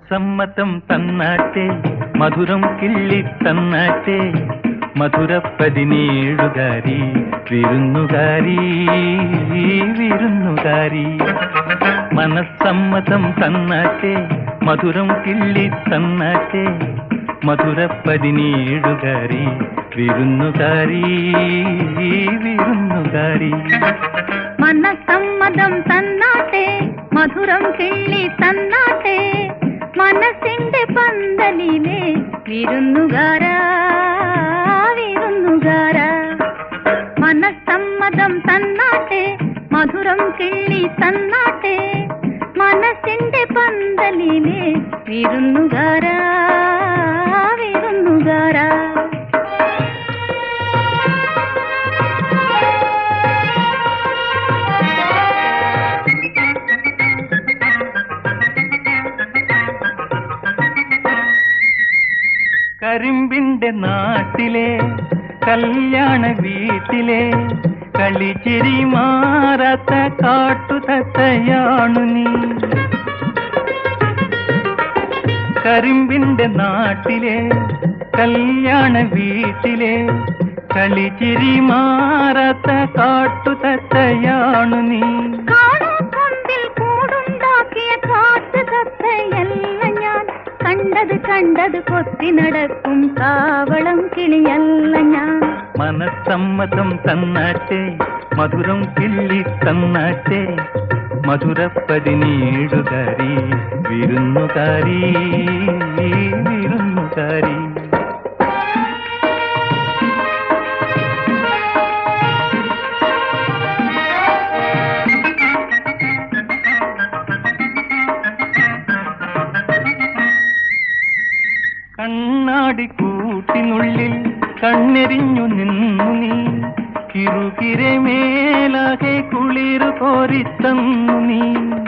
മനസ്സമ്മതം തന്നാട്ടെ മധുരം കിള്ളി തന്നാട്ടെ മധുര പതിനേഴുകാരി വിരുന്നുകാരി വിരുന്നുകാരി മനസ്സമ്മതം തന്നാട്ടെ മധുരം കിള്ളി തന്നാട്ടെ മധുര പതിനേഴുകാരി വിരുന്നുകാരി വിരുന്നുകാരി മനസ്സമ്മതം തന്നാട്ടെ മധുരം കിള്ളി തന്നാട്ടെ മനസ്സിന്റെ പന്തലിലെ വിരുന്നുകാര വിരുന്നുകാര മനസ്സമ്മതം തന്നാട്ടെ മധുരം കിള്ളി തന്നാട്ടെ മനസ്സിന്റെ പന്തലിലെ വിരുന്നുകാര വിരുന്നുകാര കരിമ്പിന്റെ നാട്ടിലെ കല്യാണ വീട്ടിലെ കളിച്ചിരി മാറാത്ത കാട്ടുതത്തയാണു നീ കരിമ്പിന്റെ നാട്ടിലെ കല്യാണ വീട്ടിലെ കളിച്ചിരി മാറാത്ത കാട്ടുതത്തയാണു നീ കാണാ കൊമ്പിൽ കൂടുണ്ടാക്കിയ കാട്ടു തത്തയല്ല ഞാൻ കണ്ടത് കണ്ടത് കൊത്തി നടക്കും കാവളം കിളിയല്ല ഞാൻ മനസ്സമ്മതം തന്നാട്ടെ മധുരം കിള്ളി തന്നാട്ടെ മധുര പതിനേഴുകാരി വിരുന്നുകാരി വിരുന്നുകാരി കണ്ണാടി കൂട്ടിനുള്ളിൽ കണ്ണെറിഞ്ഞു നിന്നു നീ കിറുകിരെ മേലാകെ കുളിരു കോരിത്തന്നു നീ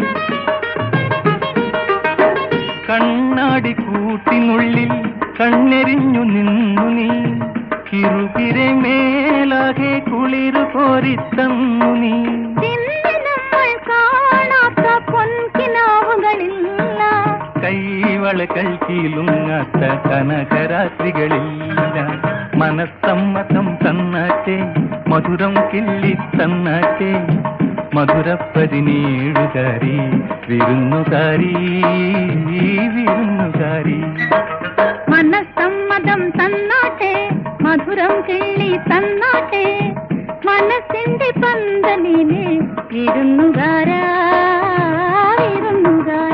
കണ്ണാടി കൂട്ടിനുള്ളിൽ കണ്ണെറിഞ്ഞു നിന്നു നീ കിറുകിരെ മേലാകെ കുളിരു കോരിത്തന്നു നീ ഇന്ന് നമ്മൾ കാണാത്ത പൊൻകിനാവുകളില്ല കൈവളകൾ കീലുങ്ങാത്ത കനകരാത്രികളില്ല മനസ്സമ്മതം തന്നാട്ടെ മധുരം കിള്ളി തന്നാട്ടെ മധുര പതിനേഴുകാരി വിരുന്നുകാരി വിരുന്നുകാരി മനസ്സമ്മതം തന്നാട്ടെ മധുരം കിള്ളി തന്നാട്ടെ മനസ്സിന്റെ പന്തലിലെ വിരുന്നുകാര വിരുന്നുകാര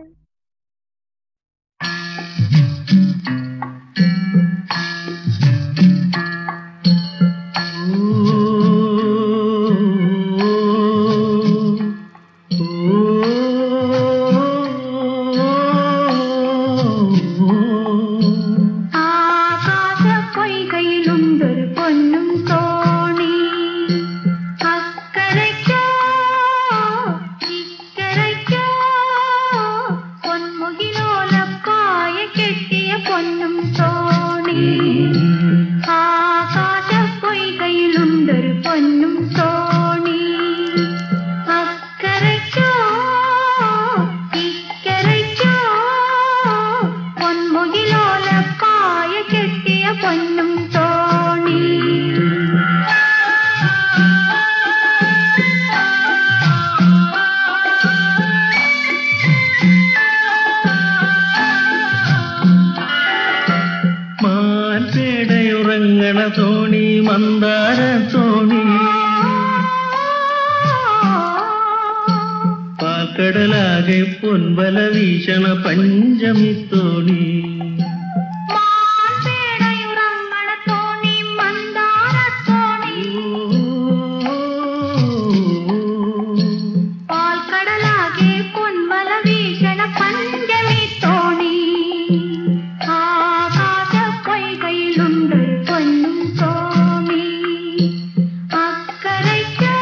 ആകാശ പൊയ്കയിലുണ്ടൊരു പൊന്നും തോണി അക്കരയ്ക്കോ ഇക്കരയ്ക്കോ പൊന്മുകിലോലപ്പായ കെട്ടിയ പൊന്നും തോണി ആകാശ പൊയ്കയിലുണ്ടൊരു പൊന്നും തോണി അക്കരയ്ക്കോ ഇക്കരയ്ക്കോ പൊന്മുകിലോലപ്പായ കെട്ടിയ പൊന്നും തോണി മാൻപേടയുറങ്ങണ തോണി മന്ദാര തോണി പാക്കടലാകെ പൊൻവല വീശണ പഞ്ചമി തോണി മാൻപേടയുറങ്ങണ തോണി മന്ദാര തോണി പാൽക്കടലാകെ പൊന്മല വീശണ പഞ്ചമി തോണി ആകാശ പൊയ്കയിലുണ്ടൊരു പൊന്നും തോണി അക്കരയ്ക്കോ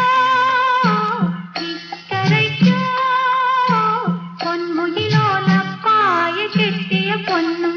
ഇക്കരയ്ക്കോ പൊന്മുകിലോലപ്പായ കെട്ടിയ പൊന്നും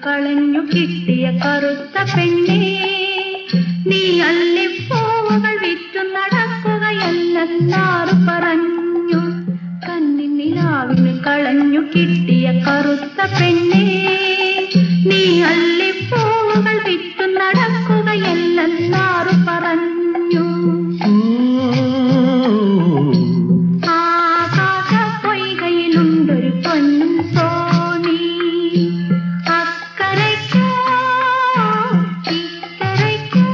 കളഞ്ഞു കിട്ടിയ കറുത്ത പെണ്ണേ നീ അല്ലിപ്പൂവുകൾ വിറ്റു നടക്കുകയല്ലെന്നാറ് പറഞ്ഞു കന്നിനിലാവിന് കളഞ്ഞു കിട്ടിയ കറുത്ത പെണ്ണേ നീ അല്ലിപ്പൂവുകൾ വിറ്റു നടക്കുകയല്ലെന്നാറ് പറഞ്ഞു ആകാശ പൊയ്കയിലുണ്ടൊരു പൊന്നും തോണി അക്കരയ്ക്കോ ഇക്കരയ്ക്കോ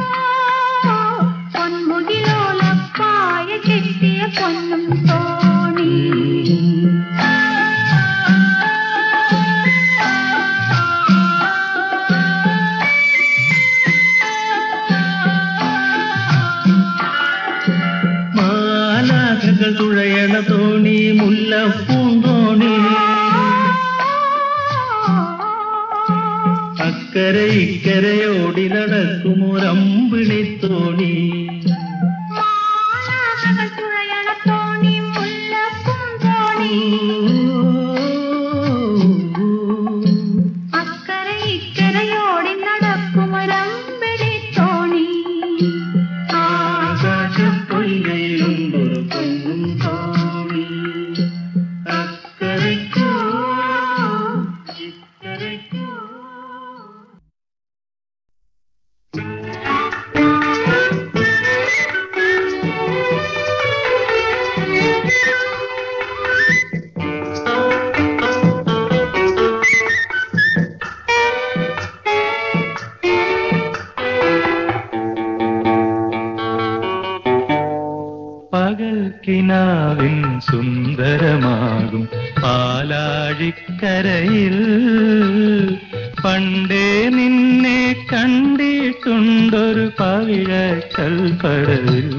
പൊന്മുകിലോലപ്പായ കെട്ടിയ പൊന്നും തോണി മാലാഖകൾ തുഴയണ തോണി മുല്ലപ്പൂന്തോണി അക്കരെ ഇക്കരയോടി നടക്കുമൊരമ്പിളി തോണി മാലാഖകൾ തുഴയണ തോണി മുല്ലപ്പും തോണി അക്കരെ ഇക്കരയോടി നടക്കുമൊരമ്പടി തോണി ആകാശപ്പൊയ്കയിലുണ്ടൊരു പൊന്നും തോണി അക്കരയ്ക്കോ ഇക്കരയ്ക്കോ പകൽക്കിനാവിൻ സുന്ദരമാകും പാലാഴിക്കരയിൽ പണ്ടേ നിന്നെ കണ്ടിട്ടുണ്ടൊരു പവിഴക്കൽപ്പടവിൽ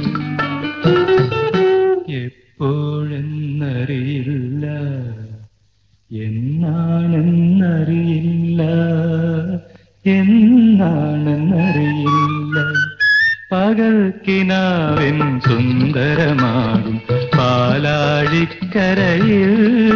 എപ്പോഴെന്നറിയില്ല എന്നാണെന്നറിയില്ല എന്നാണെന്നറിയില്ല പകൽക്കിനാവിൻ സുന്ദരമാകും പാലാഴിക്കരയിൽ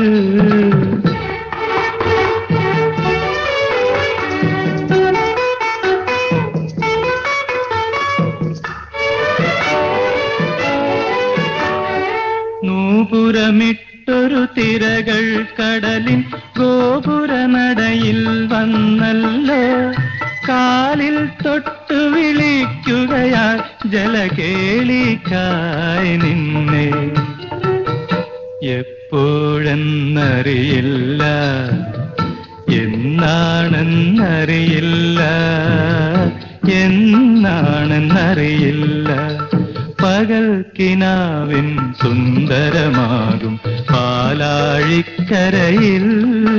നൂപുരമിട്ടൊരു തിരകൾ കടലിൻ ഗോപുരനടയിൽ വന്നല്ലോ കാലിൽ തൊട്ടു വിളിക്കുകയാൽ ജലകേളിക്കായി നിന്നെ എപ്പോഴെന്നറിയില്ല എന്നാണെന്നറിയില്ല എന്നാണെന്നറിയില്ല പകൽക്കിനാവിൻ സുന്ദരമാകും പാലാഴിക്കരയിൽ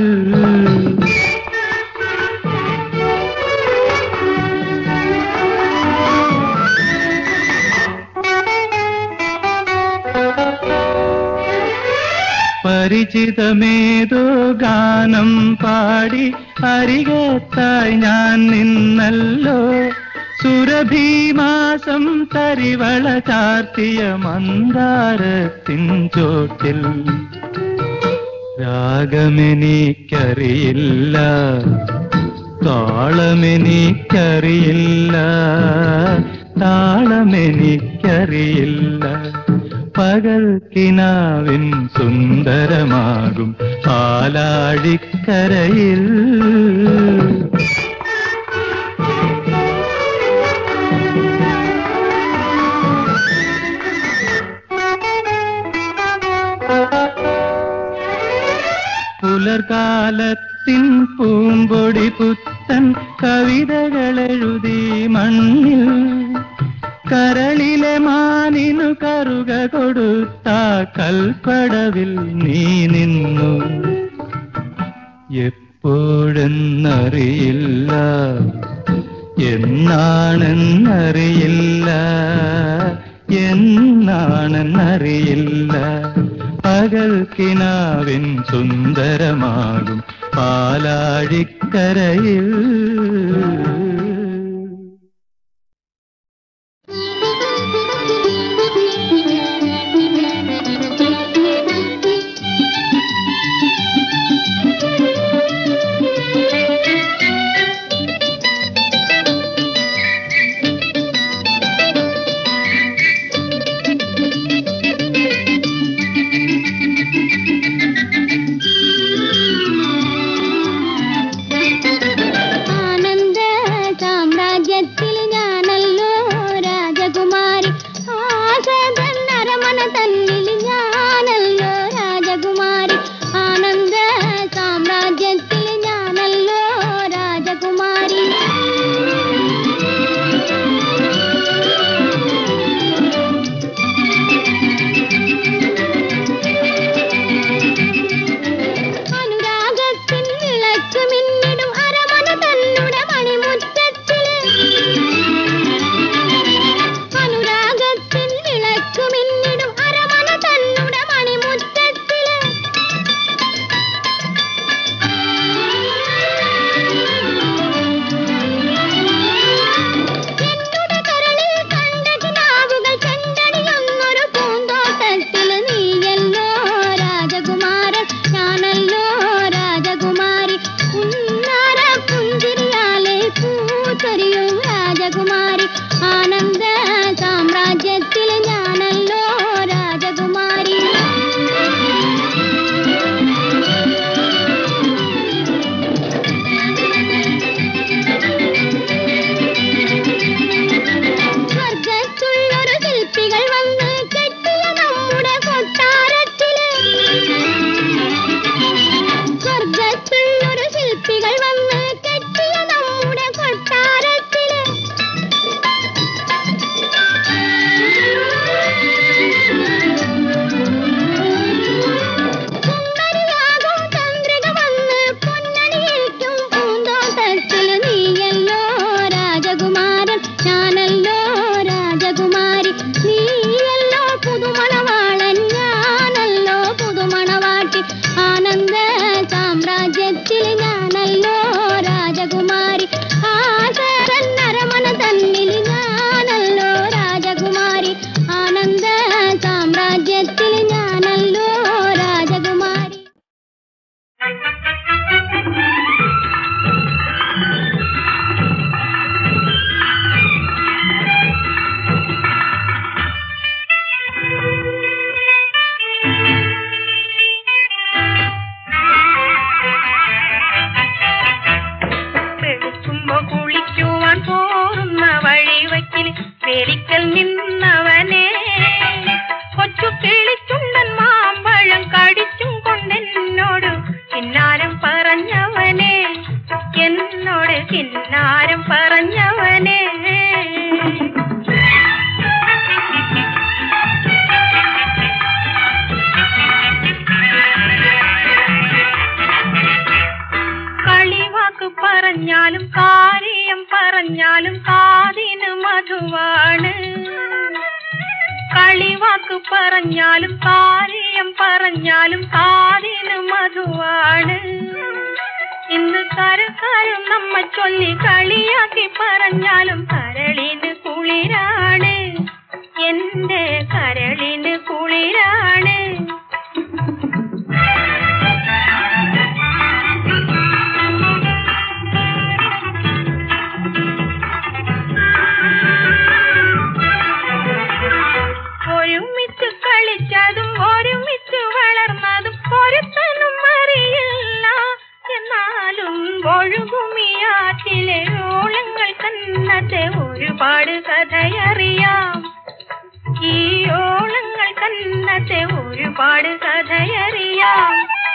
പരിചിതമേതോ ഗാനം പാടി അരികത്തായി ഞാൻ നിന്നല്ലോ സുരഭീമാസം തരിവള ചാർത്തിയ മന്ദാരത്തിൻ ചോട്ടിൽ രാഗമെനിക്കറിയില്ല താളമെനിക്കറിയില്ല താളമെനിക്കറിയില്ല പകൽക്കിനാവിൻ സുന്ദരമാകും പാലാഴിക്കരയിൽ പുലർകാലത്തിൻ പൂമ്പൊടി പുത്തൻ കവിതകളെഴുതി മണ്ണിൽ കരളിലെ മാനിനു കറുക കൊടുത്ത കൽപ്പടവിൽ നീ നിന്നു എപ്പോഴെന്നറിയില്ല എന്നാണെന്നറിയില്ല എന്നാണെന്നറിയില്ല പകൽക്കിനാവിൻ സുന്ദരമാകും പാലാഴിക്കരയിൽ Thank you. കളിവാക്ക് പറഞ്ഞാലും കാര്യം പറഞ്ഞാലും കാതിന് മധുവാണ് കളിവാക്ക് പറഞ്ഞാലും കാര്യം പറഞ്ഞാലും കാതിന് മധുവാണ് ഇന്ന് കരക്കാരും നമ്മ ചൊല്ലി കളിയാക്കി പറഞ്ഞാലും കരളിന് കുളിരാണ് എന്റെ കരളിന് കുളിരാണ് ഒരുമിച്ച് കളിച്ചതും ഒരുമിച്ച് വളർന്നതും ഒരുത്തനും അറിയില്ല എന്നാലും ഒഴുകുമിയാറ്റിലെ ഓളങ്ങൾ കന്നത്തെ ഒരുപാട് കഥയറിയാം ഈ ഓളങ്ങൾ കന്നത്തെ ഒരുപാട് കഥയറിയാം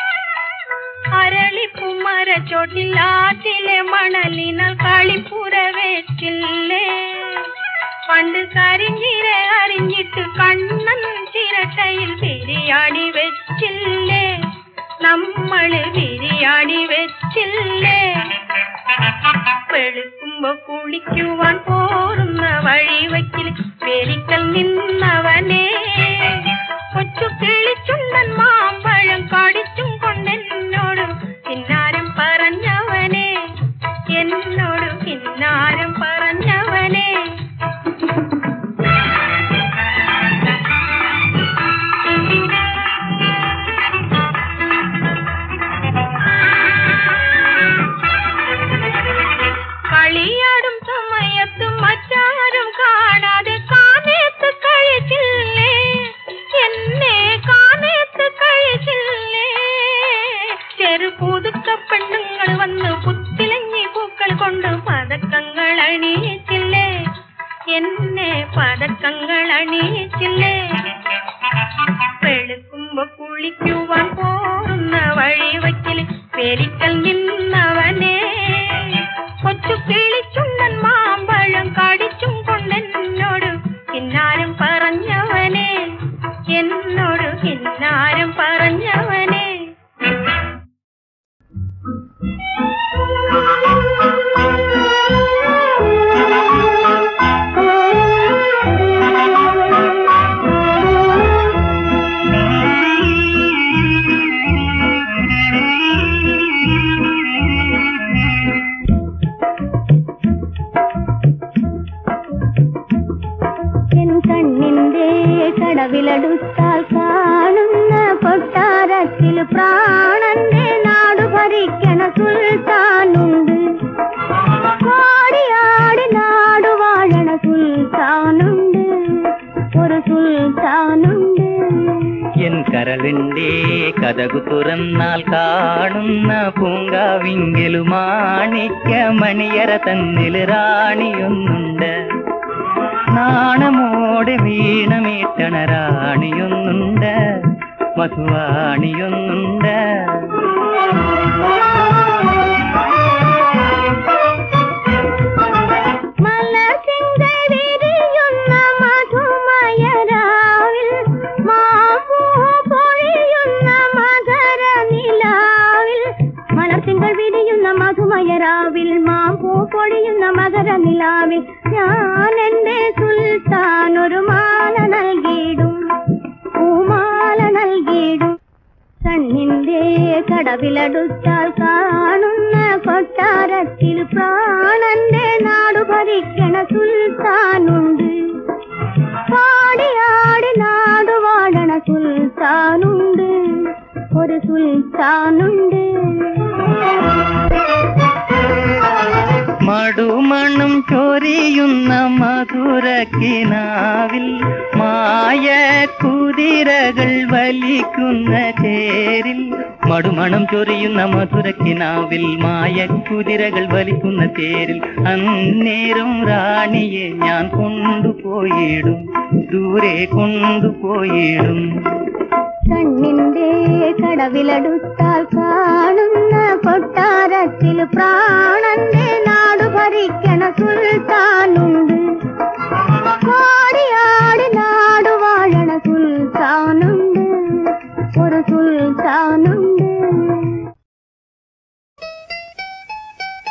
അരളിപ്പുമര ചോട്ടിലാറ്റിലെ മണലിനാൽ കളിപ്പുര വെച്ചില്ലേ പണ്ട് കരിഞ്ഞിര അറിഞ്ഞിട്ട് കണ്ണൻ ചിരട്ടയിൽ ബിരിയാണി വെച്ചില്ലേ നമ്മള് ബിരിയാണി വെച്ചില്ലേ വെളുക്കുമ്പോ കുളിക്കുവാൻ പോറുന്ന വഴിവയ്ക്കിൽ വേലിക്കൽ നിന്നവനെ കൊച്ചു കിളിച്ചുണ്ടൻ മാമ്പഴം കടിച്ചും കൊണ്ടെന്നോട് കിന്നാരം പറഞ്ഞവനെ എന്നോട് കിന്നാരം പറഞ്ഞവനെ കളിയാടും സമയത്ത് മറ്റാരും കാണാതെ കാനേത്ത് കഴിച്ചില്ലേ എന്നെ കാനേത്ത് കഴിച്ചില്ലേ ചെറുപുതുക്ക പെണ്ണുങ്ങൾ വന്ന് പുത്തിലഞ്ഞി പൂക്കൾ കൊണ്ട് പതക്കങ്ങൾ അണിയിച്ചില്ലേ എന്നെ പതക്കങ്ങൾ അണിയിച്ചില്ലേ വെളുക്കുമ്പോ കുളിക്കുവാൻ പോറുന്ന വഴിവയ്ക്കില് പേരിക്കൽ നിന്നവനെ കൊച്ചു കിളിച്ചുണ്ടൻ മാമ്പഴം കടിച്ചും കൊണ്ടെന്നോട് കിന്നാരം പറഞ്ഞവനെ എന്നോട് കിന്നാരം പറഞ്ഞവനെ എൻ കണ്ണിന്റെ കടവിലടുത്താൽ കാണുന്ന കൊട്ടാരത്തിൽ പ്രാണന്റെ നാടു ഭരിക്കണ സുൽത്താനുണ്ട് ആടി നാടു വാഴണ സുൽത്താനുണ്ട് ഒരു സുൽത്താനുണ്ട് എൻ കരളിന്റെ കഥകു തുറന്നാൽ കാണുന്ന പൂങ്കാവിങ്കലു മാണിക്യ മണിയറ തന്നിൽ റാണിയൊന്നുണ്ട് നാണമോടെ വീണമീട്ടണ റാണിയൊന്നുണ്ട് മധുവാണിയൊന്നുണ്ട് മലർത്തിങ്കൾ വിരിയുന്ന മധുമയരാവിൽ മാമ്പൂ പൊഴിയുന്ന മകര നിലാവിൽ മലർത്തിങ്കൾ വിരിയുന്ന മധുമയരാവിൽ മാമ്പൂ പൊഴിയുന്ന മകര നിലാവിൽ ഞാൻ എന്റെ സുൽത്താൻ ഒരു മാല നൽകിയിടും പൂമാല നൽകിയിടും കണ്ണിന്റെ കടവിലടുത്താൽ കാണുന്ന കൊട്ടാരത്തിൽ പ്രാണന്റെ നാടു ഭരിക്കണ സുൽത്താനുണ്ട് പാടിയാടി നാടു വാഴണ സുൽത്താനുണ്ട് ഒരു സുൽത്താനുണ്ട് മടുമണം ചൊരിയുന്ന മധുരക്കിനാവിൽ മായ കുതിരകൾ വലിക്കുന്ന ചേരിൽ മടുമണം ചൊരിയുന്ന മധുരക്കിനാവിൽ മായ കുതിരകൾ വലിക്കുന്ന ചേരിൽ അന്നേരം റാണിയെ ഞാൻ കൊണ്ടുപോയിടും ദൂരെ കൊണ്ടുപോയിടും കണ്ണിന്റെ കടവിലടുത്താൽ കാണുന്ന കൊട്ടാരത്തിൽ പ്രാണന്റെ നാടു ഭരിക്കണ സുൽത്താനുണ്ട് ആടി നാടു വാഴണ സുൽത്താനുണ്ട് ഒരു സുൽത്താനുണ്ട്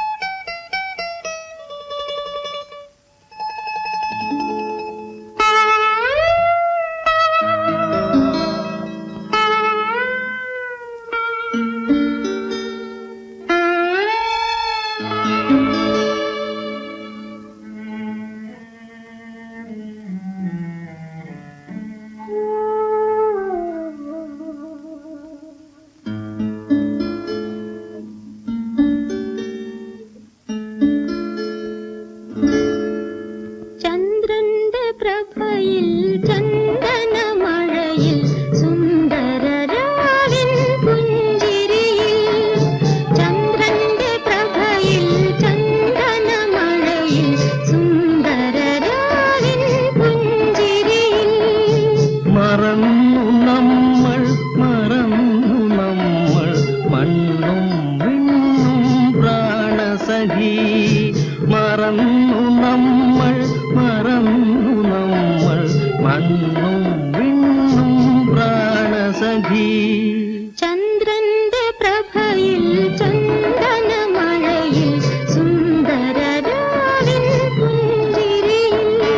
സഖി മറന്നു നമ്മൾ മറന്നു നമ്മൾ മണ്ണും വിണ്ണും പ്രാണസഖി ചന്ദ്രന്റെ പ്രഭയിൽ ചന്ദനമഴയിൽ സുന്ദരരാവിൻ പുഞ്ചിരിയിൽ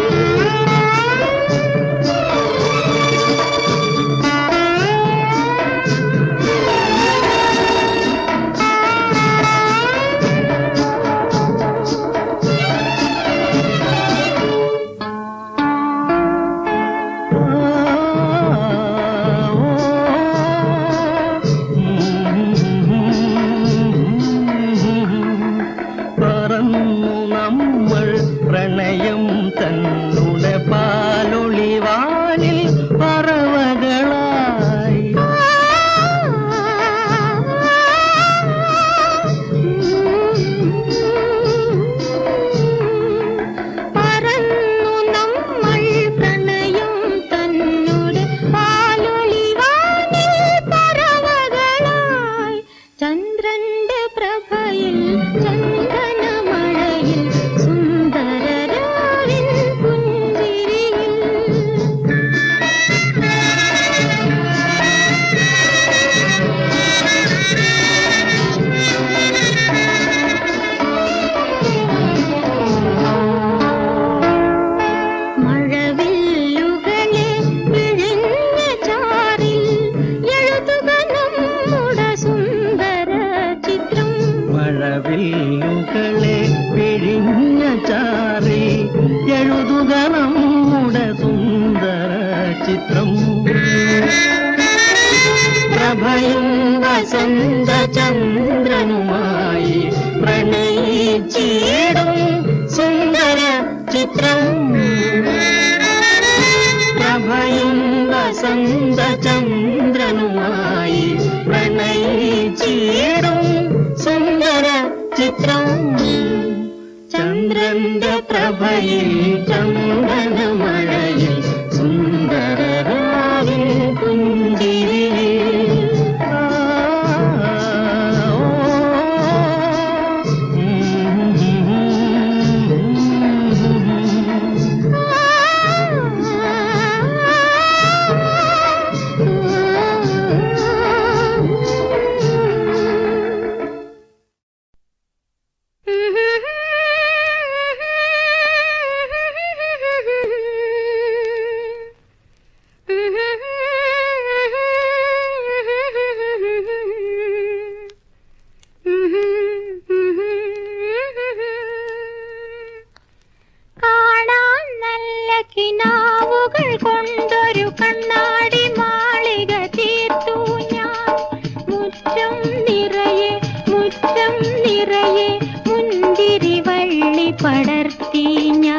പറന്നു നമ്മൾ പ്രണയം തന്നുടെ പാലൊളിവാനിൽ പറവകളായി പറന്നു നമ്മൾ പ്രണയം തന്നോട് പാലൊളിവാനിൽ പറവകളായി ചന്ദ്രന്റെ പ്രഭയിൽ ചന്ദനമഴയിൽ സുന്ദരരാവിൻ പുഞ്ചിരിയിൽ മഴവില്ലുകളെ വിഴിഞ്ഞ ചാറിൽ എഴുതുക നമ്മുടെ സുന്ദര ചിത്രം മഴവില്ലുകളെ പിഴിഞ്ഞ ചാറി എഴുതുക നമ്മുടെ സുന്ദര ചിത്രം പ്രഭയും വസന്ത ചന്ദ്രനുമായി പ്രണയിച്ചിടും സുന്ദര ചിത്രം പ്രഭയും വസന്ത ചന്ദ്രനുമായി പ്രണയിച്ചിടും സുന്ദര ചിത്രം ചന്ദ്രന്റെ പ്രഭയിൽ ചന്ദനമഴയിൽ സുന്ദരരാവിൻ പുഞ്ചിരിയിൽ ആ, ഓ, ഉം. കാണാൻ നല്ല കിനാവുകൾ കൊണ്ടൊരു കണ്ണാടി മാളിക തീർത്തു ഞാൻ മുറ്റം നിറയെ മുറ്റം നിറയെ മുന്തിരി വള്ളി പടർത്തി ഞാൻ